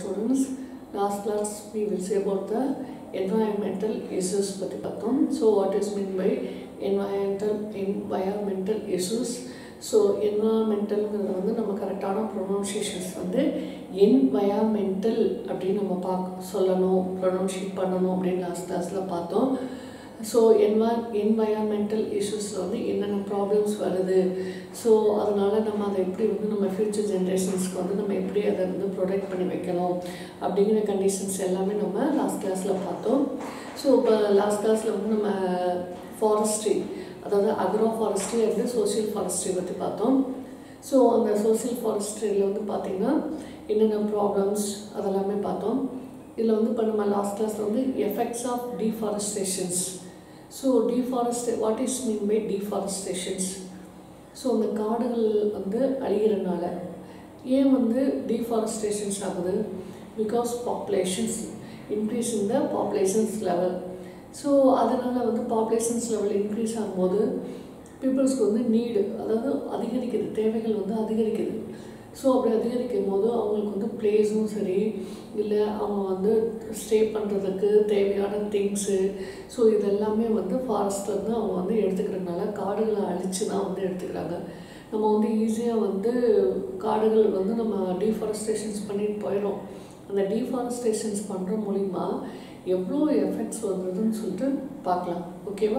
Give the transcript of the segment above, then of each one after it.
students. Last class we will say about the environmental issues பற்றி பார்த்தோம் so what is mean by environmental environmental issues so என்வரான்மெண்டல்ங்கிறது வந்து நம்ம கரெக்டான ப்ரொனவுன்சியேஷன்ஸ் வந்து என்வயாமெண்டல் அப்படின்னு நம்ம பார்க்க சொல்லணும் ப்ரொனவுன்ஷியேட் பண்ணணும் அப்படின்னு லாஸ்ட் கிளாஸில் பார்த்தோம் ஸோ என்வா என்வயாமெண்டல் இஷ்யூஸில் வந்து என்னென்ன ப்ராப்ளம்ஸ் வருது ஸோ அதனால் நம்ம அதை எப்படி வந்து நம்ம ஃப்யூச்சர் ஜென்ரேஷன்ஸ்க்கு வந்து நம்ம எப்படி அதை வந்து ப்ரொடெக்ட் பண்ணி வைக்கணும் அப்படிங்கிற கண்டிஷன்ஸ் எல்லாமே நம்ம லாஸ்ட் கிளாஸில் பார்த்தோம் ஸோ இப்போ லாஸ்ட் கிளாஸில் வந்து நம்ம ஃபாரஸ்ட்ரி அதாவது agro forestry and social forestry பற்றி பார்த்தோம் ஸோ அந்த சோஷியல் ஃபாரஸ்ட்ரியில் வந்து பார்த்திங்கன்னா என்னென்ன ப்ராப்ளம்ஸ் அதெல்லாமே பார்த்தோம் இதில் வந்து இப்போ நம்ம லாஸ்ட் கிளாஸில் வந்து effects of deforestations so deforest what is mean by deforestations so அந்த காடுகள் வந்து அழிகிறனால ஏன் வந்து டீஃபாரஸ்டேஷன்ஸ் ஆகுது because populations increase in the populations level so அதனால் வந்து பாப்புலேஷன்ஸ் லெவல் இன்க்ரீஸ் ஆகும்போது பீப்புள்ஸ்க்கு வந்து நீடு அதாவது அதிகரிக்குது தேவைகள் வந்து அதிகரிக்குது ஸோ அப்படி அதிகரிக்கும் போது அவங்களுக்கு வந்து பிளேஸும் சரி இல்லை அவங்க வந்து ஸ்டே பண்ணுறதுக்கு தேவையான திங்ஸு ஸோ இதெல்லாமே வந்து ஃபாரஸ்ட்லேருந்து அவங்க வந்து எடுத்துக்கிறதுனால காடுகளை அழித்து தான் வந்து எடுத்துக்கிறாங்க நம்ம வந்து ஈஸியாக வந்து காடுகள் வந்து நம்ம டீஃபாரஸ்டேஷன்ஸ் பண்ணிட்டு போயிடும் அந்த டீஃபாரஸ்டேஷன்ஸ் பண்ணுற மூலிமா எவ்வளோ எஃபெக்ட்ஸ் வருதுன்னு சொல்லிட்டு பார்க்கலாம் ஓகேவா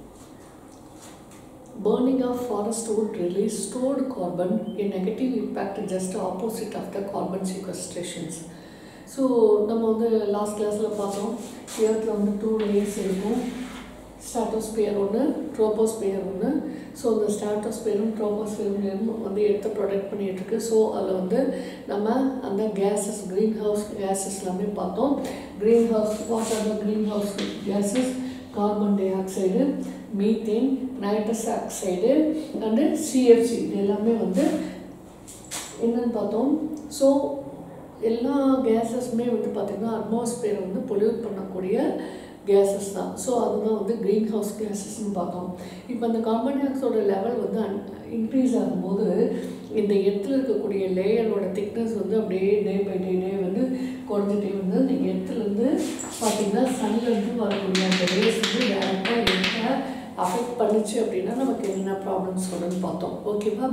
burning of forest would release stored carbon, a negative impact just opposite of the carbon sequestrations. So நம்ம வந்து லாஸ்ட் கிளாஸில் பார்த்தோம் ஏர்த்தில் வந்து டூ லேயர்ஸ் இருக்கும் ஸ்டாட்டோஸ்பியர் ஒன்று ட்ரோபோஸ்பியர் ஒன்று ஸோ அந்த ஸ்டாட்டோஸ்பியரும் ட்ரோபோஸ்பியரும் வந்து எடுத்து ப்ரொடெக்ட் பண்ணிகிட்டு இருக்கு ஸோ அதில் வந்து நம்ம அந்த கேஸஸ் க்ரீன் ஹவுஸ் கேஸஸ் எல்லாமே பார்த்தோம் greenhouse what are the greenhouse gases carbon dioxide methane nitrous oxide and CFC இது எல்லாமே வந்து என்னன்னு பார்த்தோம் ஸோ எல்லா கேஸஸுமே வந்து பார்த்திங்கன்னா அட்மாஸ்பியரை வந்து பொல்யூட் பண்ணக்கூடிய கேஸஸ் தான் ஸோ அதுதான் வந்து க்ரீன் ஹவுஸ் கேஸஸ்ன்னு பார்த்தோம் இப்போ அந்த கார்பன் டை ஆக்சைடோட லெவல் வந்து அன் இன்க்ரீஸ் ஆகும்போது இந்த இடத்துல இருக்கக்கூடிய லேயரோட திக்னஸ் வந்து அப்படியே டே பை டே டே வந்து குறைஞ்சிட்டே வந்து இந்த இடத்துலேருந்து பார்த்திங்கன்னா சன்லேருந்து வரக்கூடிய அந்த ரேஸ் வந்து டேரெக்டாக எங்கே அஃபெக்ட் பண்ணுச்சு அப்படின்னா நமக்கு என்னென்ன ப்ராப்ளம்ஸ் வரும்னு பார்த்தோம் ஓகேவா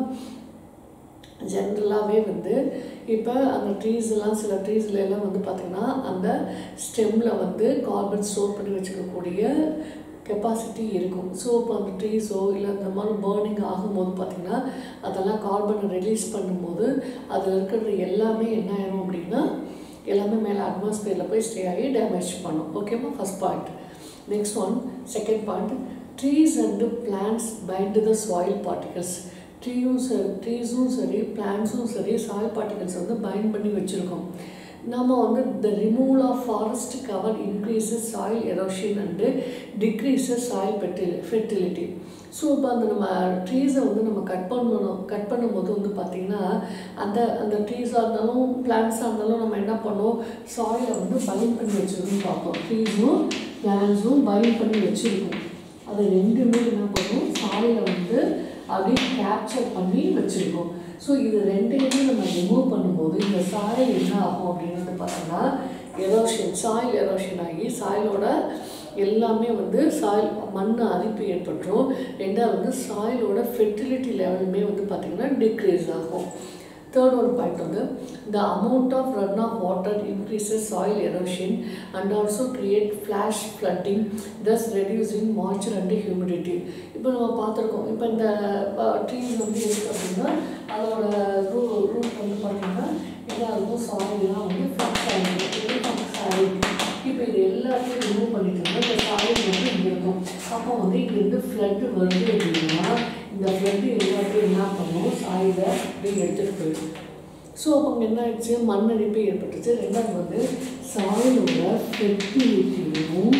ஜென்ரலாகவே வந்து இப்போ அந்த ட்ரீஸ்லாம் சில ட்ரீஸ்ல எல்லாம் வந்து பார்த்திங்கன்னா அந்த ஸ்டெம்மில் வந்து கார்பன் ஸ்டோர் பண்ணி வச்சுக்கக்கூடிய கெப்பாசிட்டி இருக்கும் ஸோ இப்போ அந்த ட்ரீஸோ இல்லை அந்த மாதிரி பேர்னிங் ஆகும்போது பார்த்திங்கன்னா அதெல்லாம் கார்பனை ரிலீஸ் பண்ணும்போது அதில் இருக்கிறது எல்லாமே என்ன ஆயிரும் அப்படின்னா எல்லாமே மேலே அட்மாஸ்பியரில் போய் ஸ்டே ஆகி டேமேஜ் பண்ணும் ஓகேவா first point next one second point trees and plants bind the soil particles ட்ரீயும் சரி ட்ரீஸும் சரி பிளான்ஸும் சரி சாயில் பார்ட்டிகல்ஸ் வந்து பைண்ட் பண்ணி வச்சுருக்கோம் நம்ம வந்து the removal of forest cover increases soil erosion and decreases soil fertility fertility so இப்போ அந்த நம்ம ட்ரீஸை வந்து நம்ம கட் பண்ணணும் கட் பண்ணும்போது வந்து பார்த்திங்கன்னா அந்த அந்த ட்ரீஸாக இருந்தாலும் பிளான்ஸாக இருந்தாலும் நம்ம என்ன பண்ணோம் சாயிலை வந்து பைண்ட் பண்ணி வச்சுருக்கோம்னு பார்ப்போம் ட்ரீஸும் பிளான்ஸும் பைண்ட் பண்ணி வச்சுருக்கோம் அது ரெண்டுமே என்ன பண்ணும் சாயிலை வந்து அப்படியே கேப்சர் பண்ணி வச்சுருக்கோம் ஸோ இது ரெண்டையுமே நம்ம ரிமூவ் பண்ணும்போது இந்த சாயில் என்ன ஆகும் அப்படின்னு வந்து பார்த்தோம்னா எரோஷன் சாயில் எரோஷன் ஆகி சாயிலோட எல்லாமே வந்து சாயில் மண் அரிப்பு ஏற்பட்டுரும் ரெண்டாவது வந்து சாயிலோட ஃபெர்டிலிட்டி லெவலுமே வந்து பார்த்திங்கன்னா டிக்ரீஸ் ஆகும் தேர்ட் ஒன் பாயிண்ட் வந்து the amount of run off water increases soil erosion and also create flash flooding thus reducing moisture and humidity இப்போ நம்ம பார்த்துருக்கோம் இப்போ இந்த ட்ரீஸ் வந்து இருக்குது அப்படின்னா அதோட ரூ ரூட் வந்து பார்த்திங்கன்னா இதாக இருக்கும் சாயிலாம் வந்து ஃப்ளக்ஸ் ஆகிடும் ஃப்ளக்ஸ் ஆகிடும் இப்போ இது எல்லாத்தையும் ரிமூவ் பண்ணிட்டோம்னா இந்த சாயில் வந்து இங்கே இருக்கும் அப்போ வந்து இங்கேருந்து ஃப்ளட்டு வருது அப்படின்னா இந்த ஃப்ளட்டு எல்லாத்தையும் என்ன பண்ணும் சாயிலை அப்படியே எடுத்துகிட்டு போயிடும் ஸோ அப்போ அங்கே என்ன ஆயிடுச்சு மண்ணரிப்பு ஏற்பட்டுச்சு ரெண்டாவது வந்து சாயிலோட ஃபெர்டிலிட்டியும்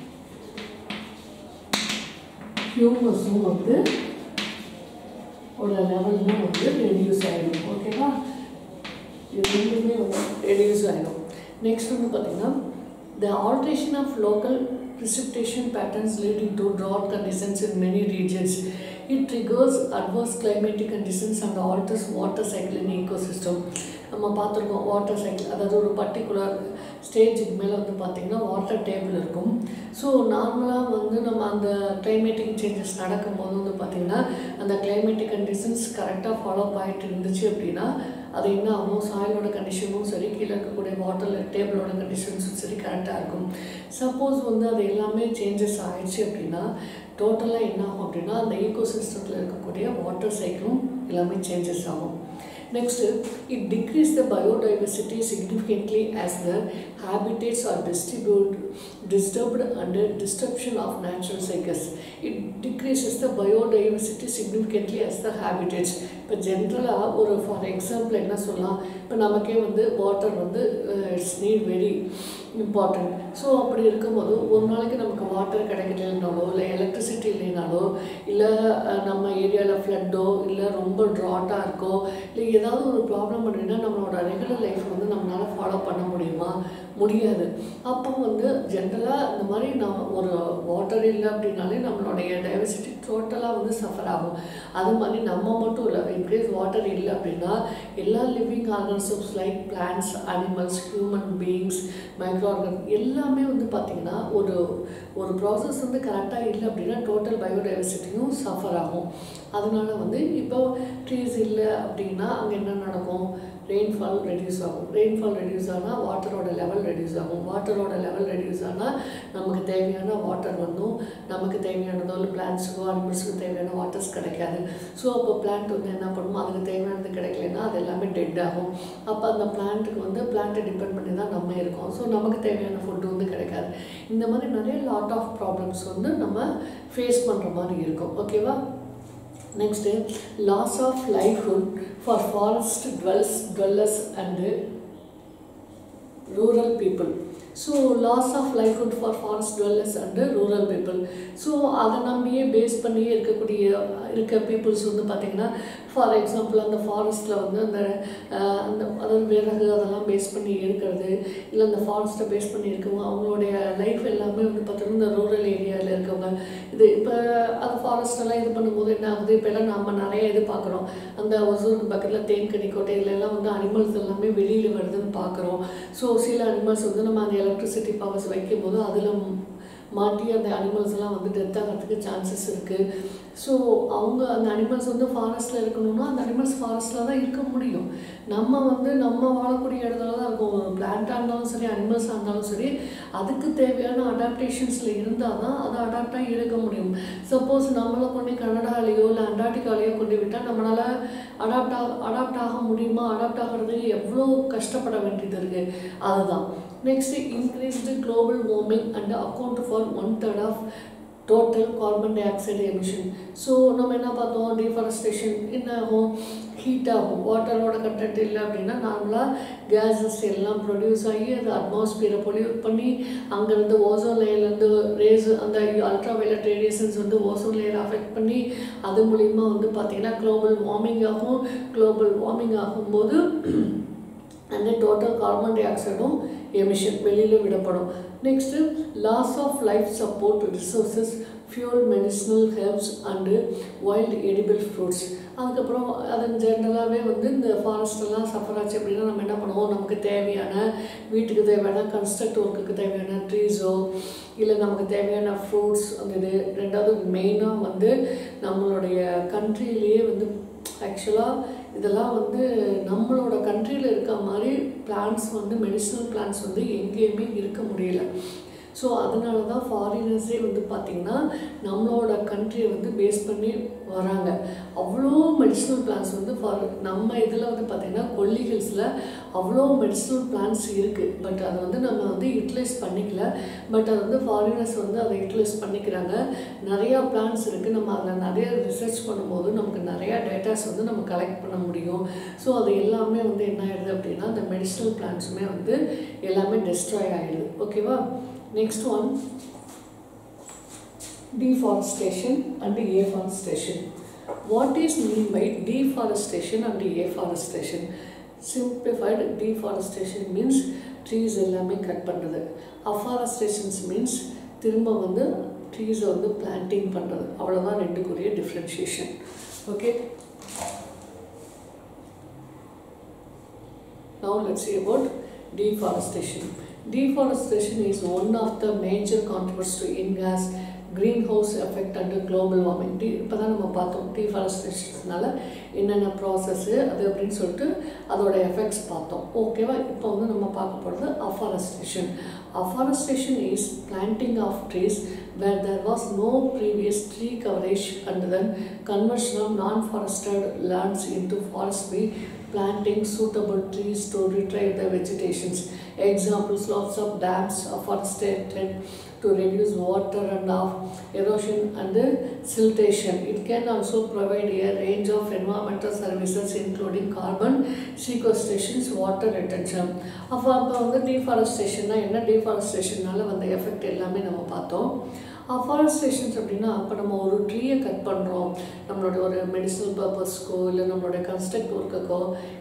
ஹியூமஸும் வந்து ஒரு லெவலில் வந்து ரெடியூஸ் ஆகிடும் ஓகேவா இது ரெண்டுமே வந்து ரெடியூஸ் ஆகிடும் நெக்ஸ்ட் வந்து பார்த்திங்கன்னா the alteration of local precipitation patterns leading to drought conditions in many regions it triggers adverse climatic conditions and alters water cycle in ecosystem நம்ம பார்த்துருக்கோம் வாட்டர் சைக்கிள் அதாவது ஒரு பர்டிகுலர் ஸ்டேஜுக்கு மேலே வந்து பார்த்திங்கன்னா வாட்டர் டேபிள் இருக்கும் ஸோ நார்மலாக வந்து நம்ம அந்த கிளைமேட்டிக் சேஞ்சஸ் நடக்கும்போது வந்து பார்த்திங்கன்னா அந்த கிளைமேட்டிக் கண்டிஷன்ஸ் கரெக்டாக ஃபாலோ ஆகிட்டு இருந்துச்சு அப்படின்னா அது என்ன ஆகும் சாயிலோட கண்டிஷனும் சரி கீழே இருக்கக்கூடிய வாட்டர் டேபிளோட கண்டிஷன்ஸும் சரி கரெக்டாக இருக்கும் சப்போஸ் வந்து அது எல்லாமே சேஞ்சஸ் ஆயிடுச்சு அப்படின்னா டோட்டலாக என்ன ஆகும் அப்படின்னா அந்த ஈகோ சிஸ்டத்தில் இருக்கக்கூடிய வாட்டர் சைக்கிளும் எல்லாமே சேஞ்சஸ் ஆகும் Next, it decreases the biodiversity significantly as the habitats are distributed, disturbed under disruption of natural cycles. It decreases the biodiversity significantly as the habitats. இப்போ ஜென்ரலாக ஒரு ஃபார் எக்ஸாம்பிள் என்ன சொல்லலாம் இப்போ நமக்கே வந்து வாட்டர் வந்து it's need very important so அப்படி இருக்கும்போது ஒரு நாளைக்கு நமக்கு வாட்டர் கிடைக்கலனாலோ இல்லை எலக்ட்ரிசிட்டி இல்லைனாலோ இல்லை நம்ம ஏரியாவில் ஃப்ளட்டோ இல்லை ரொம்ப ட்ராட்டாக இருக்கோ இல்லை ஏதாவது ஒரு ப்ராப்ளம் அப்படின்னா நம்மளோட ரெகுலர் லைஃப் வந்து நம்மளால் ஃபாலோ பண்ண முடியுமா முடியாது அப்போ வந்து ஜென்ரலாக இந்த மாதிரி நம்ம ஒரு வாட்டர் இல்லை அப்படின்னாலே நம்மளுடைய டைவர்சிட்டி டோட்டலாக வந்து சஃபர் ஆகும் அது மாதிரி நம்ம மட்டும் இல்லை இன்கேஸ் வாட்டர் இல்லை அப்படின்னா எல்லா living organisms like plants animals human beings micro organ எல்லாமே வந்து பார்த்திங்கன்னா ஒரு ஒரு ப்ராசஸ் வந்து கரெக்டாக இல்லை அப்படின்னா டோட்டல் பயோடைவர்சிட்டியும் சஃபர் ஆகும் அதனால வந்து இப்போ ட்ரீஸ் இல்லை அப்படின்னா அங்கே என்ன நடக்கும் ரெயின்ஃபால் ரெடியூஸ் ஆகும் ரெயின்ஃபால் ரெடியூஸ் ஆனால் வாட்டரோட லெவல் ரெடியூஸ் ஆகும் வாட்டரோட லெவல் ரெடியூஸ் ஆனால் நமக்கு தேவையான வாட்டர் வந்தும் நமக்கு தேவையானதோ இல்லை பிளான்ஸுக்கோ அனிமல்ஸுக்கு தேவையான வாட்டர்ஸ் கிடைக்காது ஸோ அப்போ பிளான்ட் வந்து என்ன பண்ணுமோ அதுக்கு தேவையானது கிடைக்கலன்னா அது எல்லாமே டெட் ஆகும் அப்போ அந்த பிளான்ட்டுக்கு வந்து பிளான்ட்டை டிபெண்ட் பண்ணி தான் நம்ம இருக்கோம் ஸோ நமக்கு தேவையான ஃபுட்டு வந்து கிடைக்காது இந்த மாதிரி நிறைய லாட் ஆஃப் ப்ராப்ளம்ஸ் வந்து நம்ம ஃபேஸ் பண்ணுற மாதிரி இருக்கும் ஓகேவா Next, loss of livelihood for forest dwells, dwellers and rural people. So loss of livelihood for forest dwellers and rural people so அதை நம்பியே பேஸ் பண்ணியே இருக்கக்கூடிய இருக்க பீப்புள்ஸ் வந்து பார்த்திங்கன்னா ஃபார் எக்ஸாம்பிள் அந்த ஃபாரஸ்ட்டில் வந்து அந்த அஹ், அந்த அதாவது விறகு அதெல்லாம் பேஸ் பண்ணி இருக்கிறது இல்லை அந்த ஃபாரஸ்ட்டை பேஸ் பண்ணி இருக்கவங்க அவங்களுடைய லைஃப் எல்லாமே வந்து பார்த்திங்கன்னா இந்த ரூரல் ஏரியாவில் இருக்கவங்க இது இப்போ அந்த ஃபாரஸ்டெல்லாம் இது பண்ணும்போது என்ன ஆகுது இப்போ எல்லாம் நம்ம நிறைய இது பார்க்குறோம் அந்த ஒசூருக்கு பக்கத்தில் தேன்கனி கோட்டை இதுலலாம் வந்து அனிமல்ஸ் எல்லாமே வெளியில் வருதுன்னு பார்க்குறோம் ஸோ சில அனிமல்ஸ் வந்து நம்ம அந்த எலக்ட்ரிசிட்டி பவர்ஸ் வைக்கும்போது அதில் மாட்டி அந்த அனிமல்ஸ் எல்லாம் வந்து டெத் ஆகிறதுக்கு சான்சஸ் இருக்குது ஸோ அவங்க அந்த அனிமல்ஸ் வந்து ஃபாரஸ்ட்டில் இருக்கணும்னா அந்த அனிமல்ஸ் ஃபாரஸ்ட்டில் தான் இருக்க முடியும் நம்ம வந்து நம்ம வாழக்கூடிய இடத்துல தான் இருக்கும் ஒரு பிளான்ட்டாக இருந்தாலும் சரி அனிமல்ஸாக இருந்தாலும் சரி அதுக்கு தேவையான அடாப்டேஷன்ஸில் இருந்தால் தான் அது அடாப்டாக இருக்க முடியும் சப்போஸ் நம்மளை கொண்டு கனடாலேயோ இல்லை அண்டார்டிகாலேயோ கொண்டு விட்டால் நம்மளால் அடாப்ட் ஆக அடாப்ட் ஆக முடியுமா அடாப்ட் ஆகிறதுக்கு எவ்வளோ கஷ்டப்பட வேண்டியது இருக்குது அதுதான் next increased global warming and account for one third of total carbon dioxide emission so நம்ம என்ன பார்த்தோம் டிஃபாரஸ்டேஷன் என்ன ஆகும் ஹீட் ஆகும் வாட்டரோட கண்டென்ட் இல்லை அப்படின்னா நார்மலாக கேஸஸ் எல்லாம் ப்ரொடியூஸ் ஆகி அது அட்மாஸ்பியரை பொல்யூட் பண்ணி அங்கேருந்து ஓசோன் லேயர்லேருந்து ரேஸ் அந்த அல்ட்ரா வயலட் ரேடியேஷன்ஸ் வந்து ஓசோன் லேயர் அஃபெக்ட் பண்ணி அது மூலிமா வந்து பார்த்திங்கன்னா குளோபல் வார்மிங் ஆகும் குளோபல் வார்மிங் ஆகும்போது அந்த டோட்டல் கார்பன் டை ஆக்சைடும் எமிஷன் வெளியில் விடப்படும் next loss of life support resources fuel medicinal herbs and wild edible fruits அதுக்கப்புறம் அது ஜென்ரலாகவே வந்து இந்த ஃபாரஸ்டெல்லாம் சஃபர் ஆச்சு அப்படின்னா நம்ம என்ன பண்ணுவோம் நமக்கு தேவையான வீட்டுக்கு தேவையான கன்ஸ்ட்ரக்ட் ஒர்க்குக்கு தேவையான ட்ரீஸோ இல்லை நமக்கு தேவையான ஃப்ரூட்ஸ் அந்த இது ரெண்டாவது மெயினாக வந்து நம்மளுடைய கண்ட்ரிலேயே வந்து ஆக்சுவலாக இதெல்லாம் வந்து நம்மளோட கண்ட்ரியில் இருக்க மாதிரி பிளான்ஸ் வந்து மெடிசினல் பிளான்ஸ் வந்து எங்கேயுமே இருக்க முடியல ஸோ அதனால தான் ஃபாரினர்ஸே வந்து பார்த்திங்கன்னா நம்மளோட கண்ட்ரியை வந்து பேஸ் பண்ணி வராங்க அவ்வளோ மெடிசினல் பிளான்ஸ் வந்து ஃபார் நம்ம இதில் வந்து பார்த்திங்கன்னா கொல்லி ஹில்ஸில் அவ்வளோ மெடிசினல் பிளான்ஸ் இருக்குது பட் அதை வந்து நம்ம வந்து யூட்டிலைஸ் பண்ணிக்கல பட் அது வந்து ஃபாரினர்ஸ் வந்து அதை யூட்டிலைஸ் பண்ணிக்கிறாங்க நிறையா பிளான்ஸ் இருக்குது நம்ம அதில் நிறைய ரிசர்ச் பண்ணும்போது நமக்கு நிறையா டேட்டாஸ் வந்து நம்ம கலெக்ட் பண்ண முடியும் ஸோ அது எல்லாமே வந்து என்ன ஆயிடுது அப்படின்னா அந்த மெடிசினல் பிளான்ஸுமே வந்து எல்லாமே டெஸ்ட்ராய் ஆகிடுது ஓகேவா next one deforestation and afforestation. What is mean by deforestation and afforestation? Simplified deforestation means trees எல்லாமே கட் பண்ணுறது afforestation means திரும்ப வந்து ட்ரீஸை வந்து பிளான்டிங் பண்ணுறது அவ்வளோதான் ரெண்டுக்குரிய differentiation okay Now let's see about deforestation. Deforestation is one of the major contributors to in-gas greenhouse effect under global warming. டி இப்போ தான் நம்ம பார்த்தோம் டீஃபாரஸ்டேஷன்னால என்னென்ன ப்ராசஸ்ஸு அது அப்படின்னு சொல்லிட்டு அதோட எஃபெக்ட்ஸ் பார்த்தோம் ஓகேவா இப்போ வந்து நம்ம பார்க்க போகிறது afforestation afforestation is planting of trees where there was no previous tree coverage and then conversion of non-forested lands into forest by planting suitable trees to retrieve the vegetations. Examples, lots of dams afforested to reduce water and off erosion and siltation. It can also provide a range of environmental services including carbon sequestrations, water retention. அப்போ அப்போ வந்து டீஃபாரஸ்டேஷன்னா என்ன டீஃபாரஸ்டேஷனால வந்த effect எல்லாமே நம்ம பார்த்தோம் அஃபாரஸ்டேஷன்ஸ் அப்படின்னா அப்போ நம்ம ஒரு ட்ரீயை கட் பண்ணுறோம் நம்மளோட ஒரு மெடிசனல் பர்பஸ்க்கோ இல்லை நம்மளோட கன்ஸ்ட்ரக்ட் ஒர்க்குக்கோ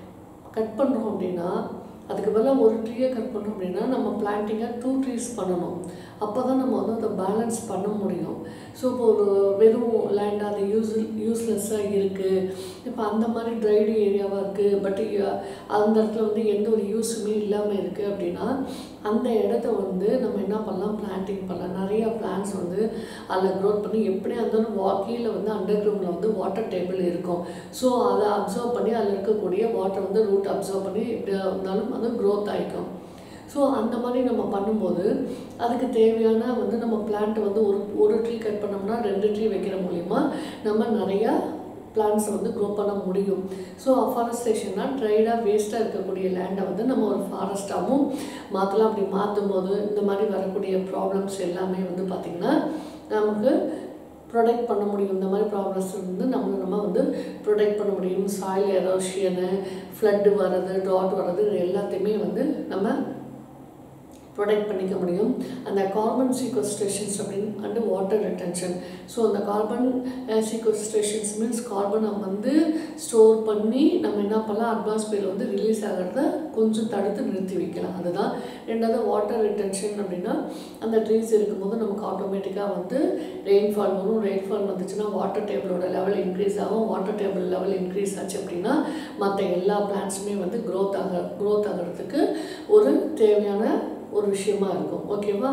கட் பண்ணுறோம் அப்படின்னா அதுக்கு பதிலாக ஒரு ட்ரீயை கட் பண்ணோம் அப்படின்னா நம்ம பிளான்டிங்காக டூ ட்ரீஸ் பண்ணணும் அப்போ தான் நம்ம வந்து அதை பேலன்ஸ் பண்ண முடியும் ஸோ இப்போ ஒரு வெறும் லேண்ட் அது யூஸ் யூஸ்லெஸ்ஸாக இருக்குது இப்போ அந்த மாதிரி ட்ரைடு ஏரியாவாக இருக்குது பட் அந்த இடத்துல வந்து எந்த ஒரு யூஸுமே இல்லாமல் இருக்குது அப்படின்னா அந்த இடத்த வந்து நம்ம என்ன பண்ணலாம் பிளான்டிங் பண்ணலாம் நிறையா பிளான்ஸ் வந்து அதில் க்ரோத் பண்ணி எப்படி அந்த வா கீழே வந்து அண்டர் கிரவுண்டில் வந்து வாட்டர் டேபிள் இருக்கும் ஸோ அதை அப்சர்வ் பண்ணி அதில் இருக்கக்கூடிய வாட்டர் வந்து ரூட் அப்சர்வ் பண்ணி எப்படி இருந்தாலும் வந்து க்ரோத் ஆகிக்கும் ஸோ அந்த மாதிரி நம்ம பண்ணும்போது அதுக்கு தேவையான வந்து நம்ம பிளான்ட் வந்து ஒரு ஒரு ட்ரீ கட் பண்ணோம்னா ரெண்டு ட்ரீ வைக்கிற மூலிமா நம்ம நிறையா பிளான்ஸை வந்து க்ரோ பண்ண முடியும் ஸோ அஃபாரஸ்டேஷன்னா ட்ரைடாக வேஸ்ட்டாக இருக்கக்கூடிய லேண்டை வந்து நம்ம ஒரு ஃபாரஸ்ட்டாகவும் மாற்றலாம் அப்படி மாற்றும் போது இந்த மாதிரி வரக்கூடிய ப்ராப்ளம்ஸ் எல்லாமே வந்து பார்த்திங்கன்னா நமக்கு ப்ரொடெக்ட் பண்ண முடியும் இந்த மாதிரி ப்ராப்ளம்ஸ் வந்து நம்மளை நம்ம வந்து ப்ரொடெக்ட் பண்ண முடியும் சாயில் எரோஷியனு ஃப்ளட்டு வர்றது டாட் வர்றது இது எல்லாத்தையுமே வந்து நம்ம ப்ரொடெக்ட் பண்ணிக்க முடியும் அந்த கார்பன் சீக்வஸ்ட்ரேஷன்ஸ் அப்படின்னு அண்டு வாட்டர் ரிட்டன்ஷன் ஸோ அந்த கார்பன் சீக்வஸ்ட்ரேஷன்ஸ் மீன்ஸ் கார்பனை வந்து ஸ்டோர் பண்ணி நம்ம என்ன பண்ணலாம் அட்மாஸ்பியர் வந்து ரிலீஸ் ஆகிறத கொஞ்சம் தடுத்து நிறுத்தி வைக்கலாம் அதுதான் ரெண்டாவது வாட்டர் ரிட்டன்ஷன் அப்படின்னா அந்த ட்ரீஸ் இருக்கும்போது நமக்கு ஆட்டோமேட்டிக்காக வந்து ரெயின்ஃபால் வரும் ரெயின்ஃபால் வந்துச்சுன்னா வாட்டர் டேபிளோட லெவல் இன்க்ரீஸ் ஆகும் வாட்டர் டேபிள் லெவல் இன்க்ரீஸ் ஆச்சு அப்படின்னா மற்ற எல்லா பிளான்ட்ஸுமே வந்து க்ரோத் ஆக க்ரோத் ஆகிறதுக்கு ஒரு தேவையான ஒரு விஷயமா இருக்கும் ஓகேவா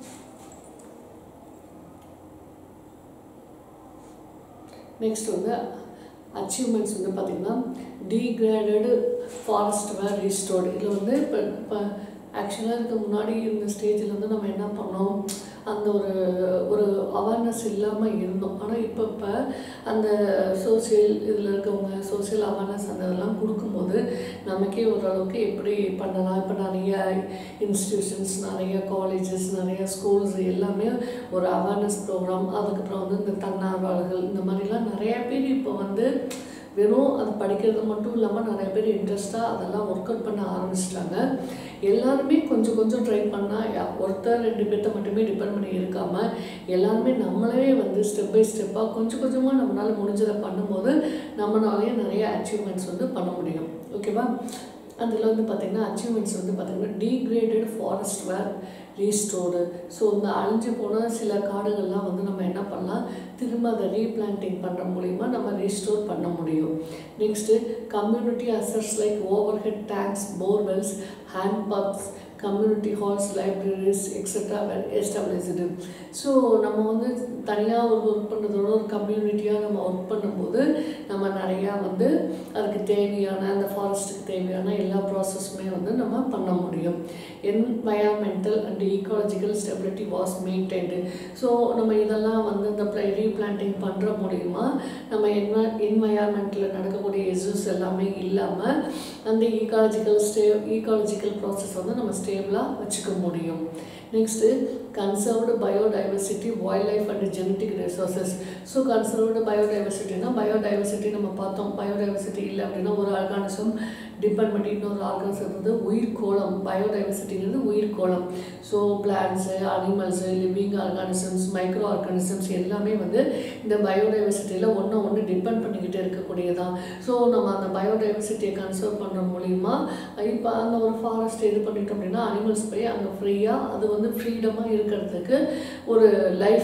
நெக்ஸ்ட் வந்து அச்சீவ்மெண்ட்ஸ் வந்து பார்த்திங்கன்னா டீக்ரேடடு ஃபாரஸ்ட் வேர் ரீஸ்டோர்டு இதில் வந்து இப்போ இப்போ ஆக்சுவலாக இதுக்கு முன்னாடி இந்த ஸ்டேஜில் வந்து நம்ம என்ன பண்ணோம் அந்த ஒரு ஒரு அவேர்னஸ் இல்லாமல் இருந்தோம் ஆனால் இப்போ இப்போ அந்த சோசியல் இதில் இருக்கவங்க சோசியல் அவேர்னஸ் அந்த இதெல்லாம் கொடுக்கும்போது நமக்கே ஓரளவுக்கு எப்படி பண்ணலாம் இப்போ நிறைய இன்ஸ்டியூஷன்ஸ் நிறைய காலேஜஸ் நிறைய ஸ்கூல்ஸ் எல்லாமே ஒரு அவேர்னஸ் ப்ரோக்ராம் அதுக்கப்புறம் வந்து இந்த தன்னார்வலர்கள் இந்த மாதிரிலாம் நிறைய பேர் இப்போ வந்து வெறும் அது படிக்கிறது மட்டும் இல்லாமல் நிறைய பேர் இன்ட்ரெஸ்ட்டாக அதெல்லாம் ஒர்க் அவுட் பண்ண ஆரம்பிச்சிட்டாங்க எல்லாருமே கொஞ்சம் கொஞ்சம் ட்ரை பண்ணால் ஒருத்தர் ரெண்டு பேர்த்த மட்டுமே டிபெண்ட் பண்ணி இருக்காமல் எல்லாருமே நம்மளே வந்து ஸ்டெப் பை ஸ்டெப்பாக கொஞ்சம் கொஞ்சமாக நம்மளால் முடிஞ்சதை பண்ணும்போது நம்மளாலேயே நிறைய அச்சீவ்மெண்ட்ஸ் வந்து பண்ண முடியும் ஓகேவா அதில் வந்து பார்த்திங்கன்னா அச்சீவ்மெண்ட்ஸ் வந்து பார்த்திங்கன்னா degraded forest were restored so இந்த அழிஞ்சு போன சில காடுகள்லாம் வந்து நம்ம என்ன பண்ணலாம் திரும்ப அதை ரீபிளான்டிங் பண்ணுற மூலிமா நம்ம ரீஸ்டோர் பண்ண முடியும் next community assets like overhead tanks borewells hand pumps community halls libraries extra established so நம்ம வந்து தனியாக ஒரு ஒர்க் பண்ணுறதோட ஒரு கம்யூனிட்டியாக நம்ம ஒர்க் பண்ணும்போது நம்ம நிறையா வந்து அதுக்கு தேவையான அந்த ஃபாரஸ்ட்டுக்கு தேவையான எல்லா ப்ராசஸுமே வந்து நம்ம பண்ண முடியும் environmental and ecological stability was maintained so நம்ம இதெல்லாம் வந்து இந்த ப்ளை ரீபிளான்டிங் பண்ணுற மூலிமா நம்ம என்வ என்வயர்மெண்ட்டில் நடக்கக்கூடிய இஷ்யூஸ் எல்லாமே இல்லாமல் அந்த ஈக்காலஜிக்கல் ஸ்டே ஈக்காலஜிக்கல் ப்ராசஸ் வந்து நம்ம ஸ்டேபிளாக வச்சுக்க முடியும் next conserved biodiversity wildlife and genetic resources so conserved பயோடைவர்சிட்டினா பயோடைவர்சிட்டி நம்ம பார்த்தோம் பயோடைவர்சிட்டி இல்லை அப்படின்னா ஒரு ஆர்கானிசம் டிபெண்ட் பண்ணி இன்னொரு ஆர்கானிசம் வந்து உயிர் கோளம் பயோடைவர்சிட்டிங்கிறது உயிர் கோளம் so plants animals living organisms microorganisms எல்லாமே வந்து இந்த பயோடைவர்சிட்டியில் ஒன்று ஒன்று டிபெண்ட் பண்ணிக்கிட்டே இருக்கக்கூடியதான் ஸோ நம்ம அந்த பயோடைவர்சிட்டியை கன்சர்வ் பண்ணுற மூலிமா இப்போ அந்த ஒரு ஃபாரஸ்ட் இது பண்ணிட்டோம் அப்படின்னா அனிமல்ஸ் போய் அங்கே ஃப்ரீயாக அது வந்து ஃப்ரீடமாக இருக்கிறதுக்கு ஒரு லைஃப்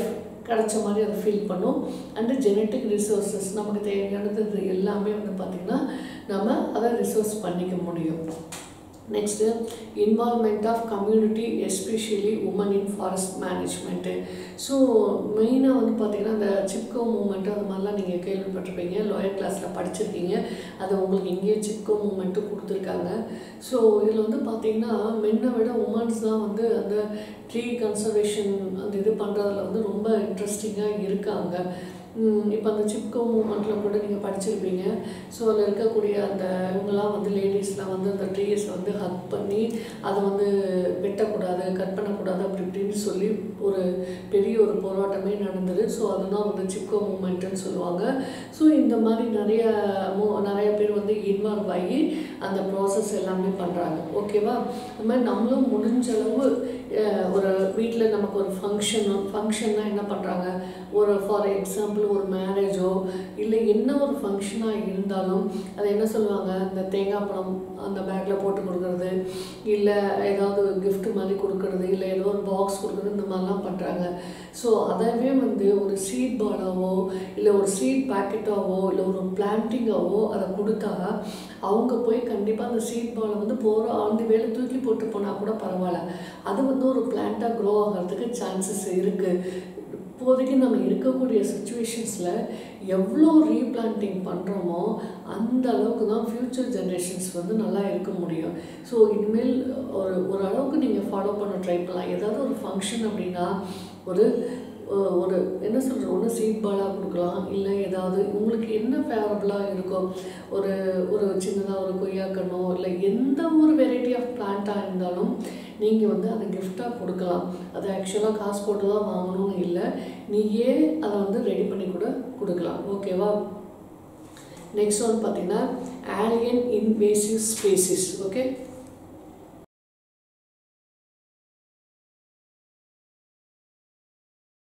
கிடச்ச மாதிரி அதை ஃபீல் பண்ணும் அண்டு ஜெனட்டிக் ரிசோர்ஸஸ் நமக்கு தேவையானது இது எல்லாமே வந்து பார்த்திங்கன்னா நம்ம அதை ரிசோர்ஸ் பண்ணிக்க முடியும் next involvement of community especially women in forest management so மெயினாக வந்து பார்த்திங்கன்னா இந்த சிப்கோ மூமெண்ட்டு அது மாதிரிலாம் நீங்கள் கேள்விப்பட்டிருப்பீங்க லோயர் கிளாஸில் படிச்சிருக்கீங்க அது உங்களுக்கு இங்கேயே சிப்கோ மூமெண்ட்டு கொடுத்துருக்காங்க ஸோ இதில் வந்து பார்த்திங்கன்னா மென்னை விட உமன்ஸ் தான் வந்து அந்த ட்ரீ கன்சர்வேஷன் அந்த இது பண்ணுறதுல வந்து ரொம்ப இன்ட்ரெஸ்டிங்காக இருக்காங்க இப்போ அந்த சிப்கோ மூமெண்ட்டில் கூட நீங்கள் படிச்சிருப்பீங்க ஸோ அதில் இருக்கக்கூடிய அந்த இவங்கெல்லாம் வந்து லேடிஸ்லாம் வந்து அந்த ட்ரீஸை வந்து ஹக் பண்ணி அதை வந்து வெட்டக்கூடாது கட் பண்ணக்கூடாது அப்படி இப்படின்னு சொல்லி ஒரு பெரிய ஒரு போராட்டமே நடந்தது ஸோ அதுதான் வந்து சிப்கோ மூமெண்ட்டுன்னு சொல்லுவாங்க ஸோ இந்த மாதிரி நிறைய மூ நிறைய பேர் வந்து இன்வால்வ் ஆகி அந்த ப்ராசஸ் எல்லாமே பண்ணுறாங்க ஓகேவா அது மாதிரி நம்மளும் முடிஞ்ச அளவு அஹ், ஒரு வீட்டில் நமக்கு ஒரு ஃபங்க்ஷன் ஃபங்க்ஷன்னா என்ன பண்ணுறாங்க ஒரு ஃபார் எக்ஸாம்பிள் ஒரு மேரேஜோ இல்லை என்ன ஒரு ஃபங்க்ஷனாக இருந்தாலும் அது என்ன சொல்லுவாங்க இந்த தேங்காய் பழம் அந்த பேக்கில் போட்டு கொடுக்கறது இல்லை ஏதாவது gift மாதிரி கொடுக்கறது இல்லை ஏதோ ஒரு பாக்ஸ் கொடுக்குறது இந்த மாதிரிலாம் பண்ணுறாங்க ஸோ அதவே வந்து ஒரு சீட் பாலாவோ இல்லை ஒரு சீட் பேக்கெட்டாவோ இல்லை ஒரு பிளான்டிங்காவோ அதை கொடுத்தா அவங்க போய் கண்டிப்பாக அந்த சீட் பாலை வந்து போகிற ஆண்டு வேலை தூக்கி போட்டு போனால் கூட பரவாயில்ல அது வந்து ஒரு பிளான்ட்டாக க்ரோ ஆகிறதுக்கு சான்சஸ் இருக்குது இப்போதைக்கு நம்ம இருக்கக்கூடிய சுச்சுவேஷன்ஸில் எவ்வளோ ரீபிளான்டிங் பண்ணுறோமோ அந்த அளவுக்கு தான் ஃப்யூச்சர் ஜென்ரேஷன்ஸ் வந்து நல்லா இருக்க முடியும் ஸோ இனிமேல் ஒரு ஒரு அளவுக்கு நீங்கள் ஃபாலோ பண்ண ட்ரை பண்ணலாம் ஏதாவது ஒரு ஃபங்க்ஷன் அப்படின்னா ஒரு அஹ், ஒரு என்ன சொல்கிறது ஒன்று சீட் பாலாக கொடுக்கலாம் இல்லை ஏதாவது உங்களுக்கு என்ன ஃபேவரபுளாக இருக்கோ ஒரு ஒரு சின்னதாக ஒரு கொய்யாக்கண்ணோ இல்லை எந்த ஒரு வெரைட்டி ஆஃப் பிளான்ட்டாக இருந்தாலும் நீங்கள் வந்து அதை கிஃப்டாக கொடுக்கலாம் அது ஆக்சுவலாக காசு போட்டு தான் வாங்கணும்னு இல்லை நீயே அதை வந்து ரெடி பண்ணி கூட கொடுக்கலாம் ஓகேவா நெக்ஸ்ட் ஒன் பார்த்தீங்கன்னா ஆலியன் இன்வேசிவ் ஸ்பேசிஸ் ஓகே